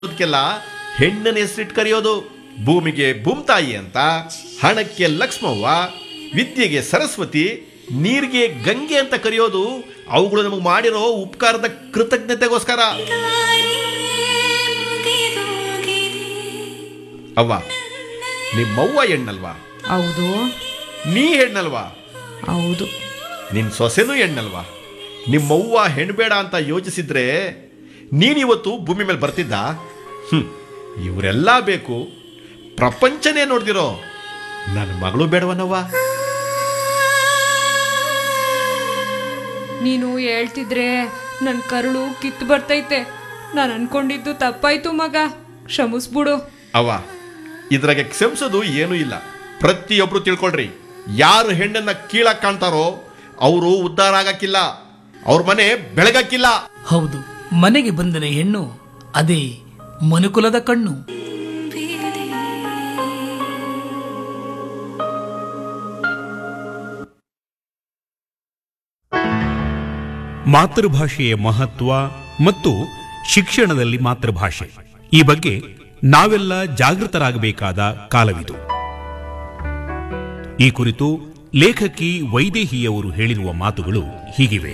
ಅದಕ್ಕೆಲ್ಲ ಹೆಣ್ಣನ ಹೆಸರಿಟ್ಟು ಕರೆಯೋದು ಭೂಮಿಗೆ ಭೂಮ್ತಾಯಿ ಅಂತ ಹಣಕ್ಕೆ ಲಕ್ಷ್ಮವ್ವ ವಿದ್ಯೆಗೆ ಸರಸ್ವತಿ ನೀರಿಗೆ ಗಂಗೆ ಅಂತ ಕರೆಯೋದು ಅವುಗಳು ನಮಗೆ ಮಾಡಿರೋ ಉಪಕಾರದ ಕೃತಜ್ಞತೆಗೋಸ್ಕರ ಅವ್ವ ನಿಮ್ಮವ್ವ ಹೆಣ್ಣಲ್ವಾ ಹೌದು ನೀ ಹೆಣ್ಣಲ್ವಾ ಹೌದು ನಿನ್ನ ಸೊಸೆನೂ ಹೆಣ್ಣಲ್ವಾ ನಿಮ್ಮವ್ವ ಹೆಣ್ಬೇಡ ಅಂತ ಯೋಚಿಸಿದ್ರೆ ನೀನಿವತ್ತು ಭೂಮಿ ಮೇಲೆ ಬರ್ತಿದ್ದ ಹ್ಮ್ ಇವರೆಲ್ಲ ಬೇಕು ಪ್ರಪಂಚನೇ ನೋಡ್ದಿರೋ ನನ್ನ ಮಗಳು ಬೇಡವನವ್ವ ನೀನು ಹೇಳ್ತಿದ್ರೆ ನನ್ನ ಕರುಳು ಕಿತ್ತು ಬರ್ತೈತೆ ನಾನು ಅನ್ಕೊಂಡಿದ್ದು ತಪ್ಪಾಯ್ತು ಮಗ ಕ್ಷಮಿಸ್ಬಿಡು ಅವ್ವ ಇದ್ರಾಗೆ ಕ್ಷಮಿಸೋದು ಏನೂ ಇಲ್ಲ ಪ್ರತಿಯೊಬ್ರು ತಿಳ್ಕೊಳ್ರಿ ಯಾರು ಹೆಣ್ಣನ್ನ ಕೀಳಾಗ್ ಕಾಣ್ತಾರೋ ಅವರು ಉದ್ಧಾರ ಆಗಕ್ಕಿಲ್ಲ ಅವ್ರ ಮನೆ ಬೆಳಗಕ್ಕಿಲ್ಲ ಹೌದು ಮನೆಗೆ ಬಂದರೆ ಹೆಣ್ಣು ಅದೇ ಮನುಕುಲದ ಕಣ್ಣು ಮಾತೃಭಾಷೆಯ ಮಹತ್ವ ಮತ್ತು ಶಿಕ್ಷಣದಲ್ಲಿ ಮಾತೃಭಾಷೆ ಈ ಬಗ್ಗೆ ನಾವೆಲ್ಲ ಜಾಗೃತರಾಗಬೇಕಾದ ಕಾಲವಿದು ಈ ಕುರಿತು ಲೇಖಕಿ ವೈದೇಹಿಯವರು ಹೇಳಿರುವ ಮಾತುಗಳು ಹೀಗಿವೆ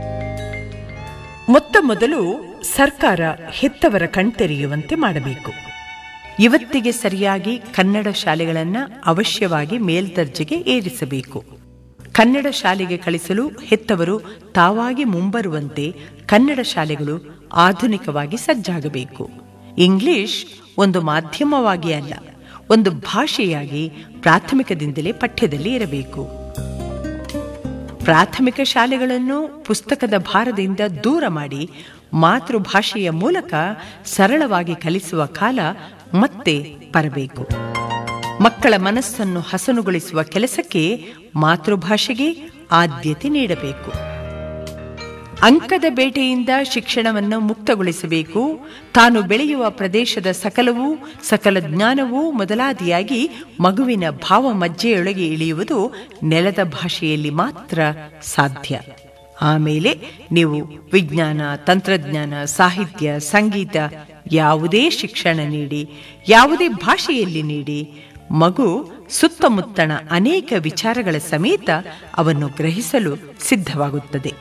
ಮೊತ್ತ ಮೊದಲು ಸರ್ಕಾರ ಹೆತ್ತವರ ಕಣ್ತೆರೆಯುವಂತೆ ಮಾಡಬೇಕು ಇವತ್ತಿಗೆ ಸರಿಯಾಗಿ ಕನ್ನಡ ಶಾಲೆಗಳನ್ನು ಅವಶ್ಯವಾಗಿ ಮೇಲ್ದರ್ಜೆಗೆ ಏರಿಸಬೇಕು ಕನ್ನಡ ಶಾಲೆಗೆ ಕಳಿಸಲು ಹೆತ್ತವರು ತಾವಾಗಿ ಮುಂಬರುವಂತೆ ಕನ್ನಡ ಶಾಲೆಗಳು ಆಧುನಿಕವಾಗಿ ಸಜ್ಜಾಗಬೇಕು ಇಂಗ್ಲಿಷ್ ಒಂದು ಮಾಧ್ಯಮವಾಗಿ ಅಲ್ಲ ಒಂದು ಭಾಷೆಯಾಗಿ ಪ್ರಾಥಮಿಕದಿಂದಲೇ ಪಠ್ಯದಲ್ಲಿ ಇರಬೇಕು ಪ್ರಾಥಮಿಕ ಶಾಲೆಗಳನ್ನು ಪುಸ್ತಕದ ಭಾರದಿಂದ ದೂರ ಮಾಡಿ ಮಾತೃಭಾಷೆಯ ಮೂಲಕ ಸರಳವಾಗಿ ಕಲಿಸುವ ಕಾಲ ಮತ್ತೆ ಬರಬೇಕು ಮಕ್ಕಳ ಮನಸ್ಸನ್ನು ಹಸನುಗೊಳಿಸುವ ಕೆಲಸಕ್ಕೆ ಮಾತೃಭಾಷೆಗೆ ಆದ್ಯತೆ ನೀಡಬೇಕು ಅಂಕದ ಬೇಟೆಯಿಂದ ಶಿಕ್ಷಣವನ್ನು ಮುಕ್ತಗೊಳಿಸಬೇಕು ತಾನು ಬೆಳೆಯುವ ಪ್ರದೇಶದ ಸಕಲವೂ ಸಕಲ ಜ್ಞಾನವೂ ಮೊದಲಾದಿಯಾಗಿ ಮಗುವಿನ ಭಾವಮಜ್ಜೆಯೊಳಗೆ ಇಳಿಯುವುದು ನೆಲದ ಭಾಷೆಯಲ್ಲಿ ಮಾತ್ರ ಸಾಧ್ಯ ಆಮೇಲೆ ನೀವು ವಿಜ್ಞಾನ ತಂತ್ರಜ್ಞಾನ ಸಾಹಿತ್ಯ ಸಂಗೀತ ಯಾವುದೇ ಶಿಕ್ಷಣ ನೀಡಿ ಯಾವುದೇ ಭಾಷೆಯಲ್ಲಿ ನೀಡಿ ಮಗು ಸುತ್ತಮುತ್ತಣ ಅನೇಕ ವಿಚಾರಗಳ ಸಮೇತ ಅವನ್ನು ಗ್ರಹಿಸಲು ಸಿದ್ಧವಾಗುತ್ತದೆ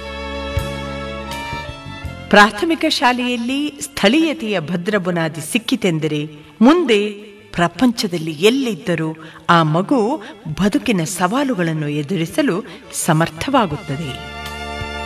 ಪ್ರಾಥಮಿಕ ಶಾಲೆಯಲ್ಲಿ ಸ್ಥಳೀಯತೆಯ ಭದ್ರ ಬುನಾದಿ ಸಿಕ್ಕಿತೆಂದರೆ ಮುಂದೆ ಪ್ರಪಂಚದಲ್ಲಿ ಎಲ್ಲಿದ್ದರೂ ಆ ಮಗು ಬದುಕಿನ ಸವಾಲುಗಳನ್ನು ಎದುರಿಸಲು ಸಮರ್ಥವಾಗುತ್ತದೆ